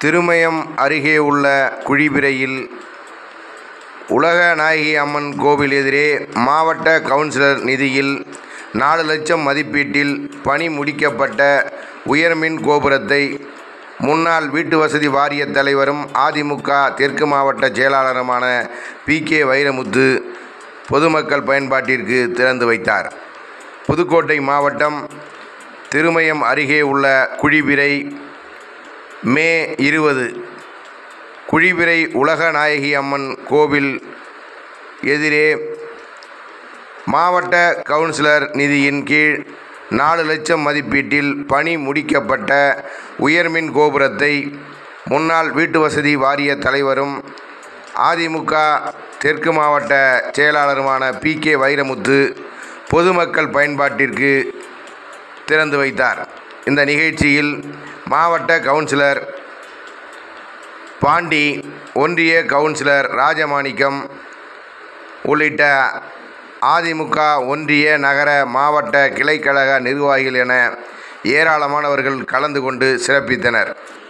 திருமயம் அருகே உள்ள குழிபிரையில் உலகநாயகி அம்மன் கோவில் எதிரே மாவட்ட கவுன்சிலர் நிதியில் நாலு லட்சம் மதிப்பீட்டில் பணி முடிக்கப்பட்ட உயர்மின் கோபுரத்தை முன்னாள் வீட்டுவசதி வாரியத் தலைவரும் அதிமுக தெற்கு மாவட்ட செயலாளருமான பி கே வைரமுத்து பொதுமக்கள் பயன்பாட்டிற்கு திறந்து வைத்தார் புதுக்கோட்டை மாவட்டம் திருமயம் அருகே உள்ள குழிபிரை மே இருபது குழிபிரை உலகநாயகி அம்மன் கோவில் எதிரே மாவட்ட கவுன்சிலர் நிதியின் கீழ் நாலு லட்சம் மதிப்பீட்டில் பணி முடிக்கப்பட்ட உயர்மின் கோபுரத்தை முன்னாள் வீட்டுவசதி வாரிய தலைவரும் அதிமுக தெற்கு மாவட்ட செயலாளருமான பி கே வைரமுத்து பொதுமக்கள் பயன்பாட்டிற்கு திறந்து வைத்தார் இந்த நிகழ்ச்சியில் மாவட்ட கவுன்சிலர் பாண்டி ஒன்றிய கவுன்சிலர் ராஜமாணிக்கம் உள்ளிட்ட அதிமுக ஒன்றிய நகர மாவட்ட கிளைக்கழக நிர்வாகிகள் என ஏராளமானவர்கள் கலந்து கொண்டு சிறப்பித்தனர்